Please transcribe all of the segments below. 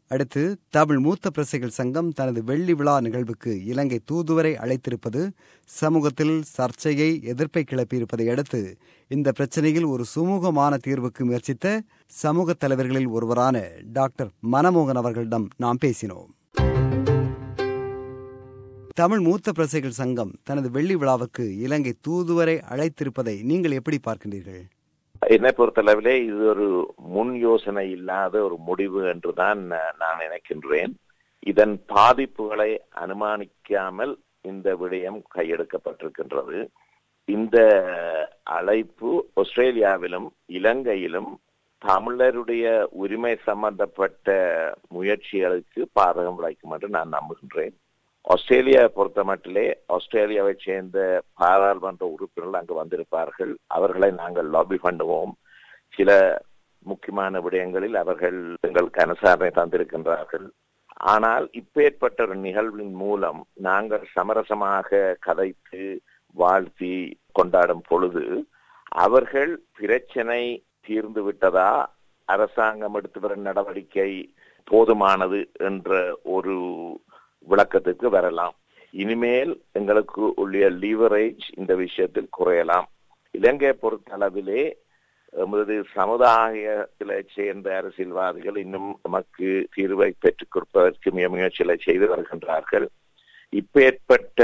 அடுத்து தமிழ் மூத்த பிரசைகள் சங்கம் தனது வெள்ளி விழா நிகழ்வுக்கு இலங்கை தூதுவரை அழைத்திருப்பது சமூகத்தில் சர்ச்சையை எதிர்ப்பை கிளப்பியிருப்பதை அடுத்து இந்த பிரச்சனையில் ஒரு சுமூகமான தீர்வுக்கு முயற்சித்த சமூக தலைவர்களில் ஒருவரான டாக்டர் மனமோகன் அவர்களிடம் நாம் பேசினோம் தமிழ் மூத்த பிரசைகள் சங்கம் தனது வெள்ளி விழாவுக்கு இலங்கை தூதுவரை அழைத்திருப்பதை நீங்கள் எப்படி பார்க்கின்றீர்கள் என்னை பொறுத்தளவிலே இது ஒரு முன் யோசனை இல்லாத ஒரு முடிவு என்றுதான் நான் நினைக்கின்றேன் இதன் பாதிப்புகளை அனுமானிக்காமல் இந்த விடயம் கையெடுக்கப்பட்டிருக்கின்றது இந்த அழைப்பு ஆஸ்திரேலியாவிலும் இலங்கையிலும் தமிழருடைய உரிமை சம்பந்தப்பட்ட முயற்சிகளுக்கு பாதகம் விளைக்கும் என்று நான் நம்புகின்றேன் ஆஸ்திரேலியா பொறுத்த மட்டிலே ஆஸ்திரேலியாவை சேர்ந்த பாராளுமன்ற உறுப்பினர்கள் அங்கு வந்திருப்பார்கள் அவர்களை நாங்கள் லாபி பண்ணுவோம் சில முக்கியமான விடயங்களில் அவர்கள் எங்களுக்கு அனுசரணை தந்திருக்கின்றார்கள் ஆனால் இப்பேற்பட்ட ஒரு நிகழ்வின் மூலம் நாங்கள் சமரசமாக கதைத்து வாழ்த்தி கொண்டாடும் பொழுது அவர்கள் பிரச்சனை தீர்ந்து விட்டதா அரசாங்கம் எடுத்து வரும் நடவடிக்கை போதுமானது என்ற ஒரு விளக்கத்துக்கு வரலாம் இனிமேல் எங்களுக்கு உள்ள லீவரேஜ் இந்த விஷயத்தில் குறையலாம் இலங்கை பொறுத்தளவிலே எமது சமுதாயத்தில சேர்ந்த அரசியல்வாதிகள் இன்னும் நமக்கு தீர்வை பெற்றுக் கொடுப்பதற்கு மிக முயற்சிகளை செய்து வருகின்றார்கள் இப்பேற்பட்ட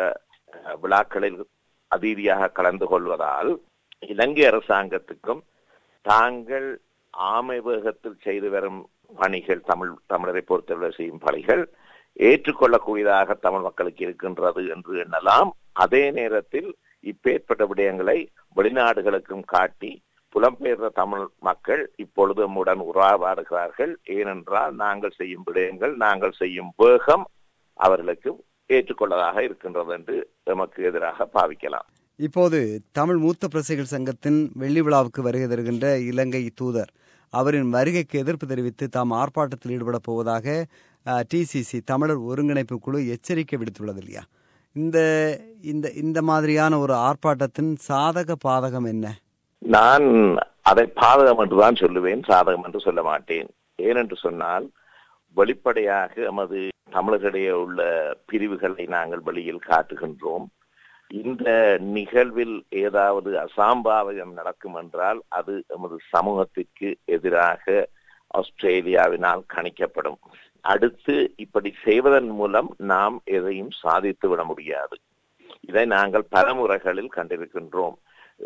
விழாக்களில் அதீதியாக கலந்து கொள்வதால் இலங்கை அரசாங்கத்துக்கும் தாங்கள் ஆமை வேகத்தில் செய்து வரும் பணிகள் தமிழ் தமிழரை பொறுத்தவரை செய்யும் பணிகள் ஏற்றுக்கொள்ளக்கூடியதாக தமிழ் மக்களுக்கு இருக்கின்றது என்று எண்ணலாம் அதே நேரத்தில் இப்பேற்பட்ட விடயங்களை வெளிநாடுகளுக்கும் காட்டி புலம்பெயர்ந்த தமிழ் மக்கள் இப்பொழுது நம்முடன் உறவாடுகிறார்கள் ஏனென்றால் நாங்கள் செய்யும் விடயங்கள் நாங்கள் செய்யும் வேகம் அவர்களுக்கு ஏற்றுக்கொள்ளதாக இருக்கின்றது என்று நமக்கு எதிராக பாவிக்கலாம் இப்போது தமிழ் மூத்த பிரசைகள் சங்கத்தின் வெள்ளி விழாவுக்கு வருகை தருகின்ற இலங்கை தூதர் அவரின் வருகைக்கு எதிர்ப்பு தெரிவித்து தாம் ஆர்ப்பாட்டத்தில் ஈடுபட போவதாக டிசிசி தமிழர் ஒருங்கிணைப்பு குழு எச்சரிக்கை விடுத்துள்ளது இல்லையா இந்த இந்த இந்த மாதிரியான ஒரு ஆர்ப்பாட்டத்தின் சாதக பாதகம் என்ன நான் அதை பாதகம் என்றுதான் சொல்லுவேன் சாதகம் என்று சொல்ல மாட்டேன் ஏனென்று சொன்னால் வெளிப்படையாக எமது தமிழர்களிடையே உள்ள பிரிவுகளை நாங்கள் வெளியில் காட்டுகின்றோம் இந்த நிகழ்வில் ஏதாவது அசாம்பாவியம் நடக்கும் என்றால் அது எமது சமூகத்திற்கு எதிராக ஆஸ்திரேலியாவினால் கணிக்கப்படும் அடுத்து இப்படி செய்வதன் மூலம் நாம் எதையும் சாதித்து விட முடியாது இதை நாங்கள் பல முறைகளில் கண்டிருக்கின்றோம்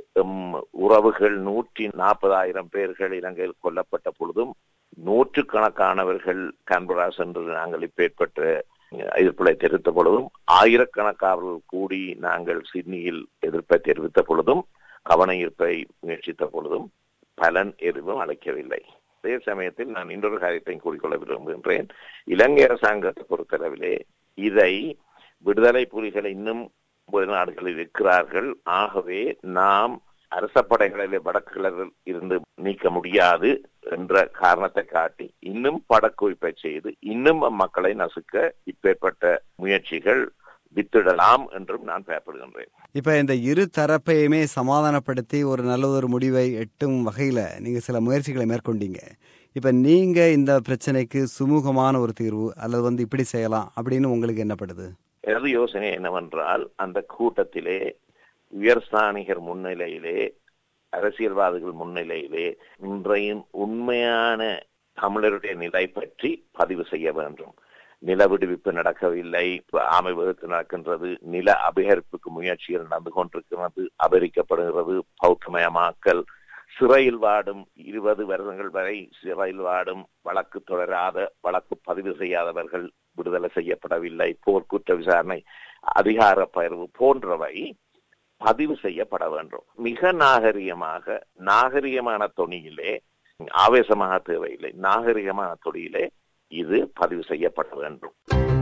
உறவுகள் நூற்றி நாற்பதாயிரம் பேர்கள் இலங்கையில் கொல்லப்பட்ட பொழுதும் நூற்றுக்கணக்கானவர்கள் கான்பரா சென்று நாங்கள் இப்பேற்பட்ட எதிர்ப்புகளை தெரிவித்த பொழுதும் ஆயிரக்கணக்கானவர்கள் கூடி நாங்கள் சிட்னியில் எதிர்ப்பை தெரிவித்த பொழுதும் கவன ஈர்ப்பை முயற்சித்த பொழுதும் பலன் எதுவும் அளிக்கவில்லை அதே சமயத்தில் நான் இன்னொரு காரியத்தையும் கூறிக்கொள்ள விரும்புகின்றேன் இலங்கை அரசாங்கத்தை பொறுத்தளவிலே இதை விடுதலை புலிகள் இன்னும் வெளிநாடுகளில் இருக்கிறார்கள் ஆகவே நாம் அரச படைகளிலே வடக்குகளில் இருந்து நீக்க முடியாது என்ற காரணத்தை காட்டி இன்னும் படக்குவிப்பை செய்து இன்னும் மக்களை நசுக்க இப்பேற்பட்ட முயற்சிகள் வித்திடலாம் என்றும் நான் பயப்படுகின்றேன் இப்ப இந்த இரு தரப்பையுமே சமாதானப்படுத்தி ஒரு நல்ல ஒரு முடிவை எட்டும் வகையில நீங்க சில முயற்சிகளை மேற்கொண்டீங்க இப்ப நீங்க இந்த பிரச்சனைக்கு சுமூகமான ஒரு தீர்வு அல்லது வந்து இப்படி செய்யலாம் அப்படின்னு உங்களுக்கு என்னப்படுது எனது யோசனை என்னவென்றால் அந்த கூட்டத்திலே உயர்ஸ்தானிகர் முன்னிலையிலே அரசியல்வாதிகள் முன்னிலையிலே இன்றையும் உண்மையான தமிழருடைய நிலை பற்றி பதிவு செய்ய வேண்டும் நில விடுவிப்பு நடக்கவில்லை ஆமை விபத்து நடக்கின்றது நில அபகரிப்புக்கு முயற்சிகள் நடந்து கொண்டிருக்கிறது அபகரிக்கப்படுகிறது பௌத்தமயமாக்கல் சிறையில் வாடும் இருபது வருடங்கள் வரை சிறையில் வாடும் வழக்கு தொடராத வழக்கு பதிவு செய்யாதவர்கள் விடுதலை செய்யப்படவில்லை போர்க்குற்ற விசாரணை அதிகார பயிர்வு போன்றவை பதிவு செய்யப்பட வேண்டும் மிக நாகரிகமாக நாகரிகமான தொனியிலே ஆவேசமாக தேவையில்லை நாகரிகமான தொனியிலே இது பதிவு செய்யப்பட வேண்டும்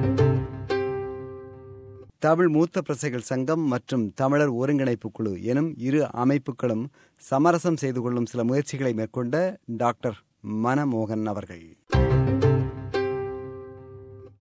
தமிழ் மூத்த பிரசைகள் சங்கம் மற்றும் தமிழர் ஒருங்கிணைப்பு குழு எனும் இரு அமைப்புகளும் சமரசம் செய்து கொள்ளும் சில முயற்சிகளை மேற்கொண்ட டாக்டர் மனமோகன் அவர்கள்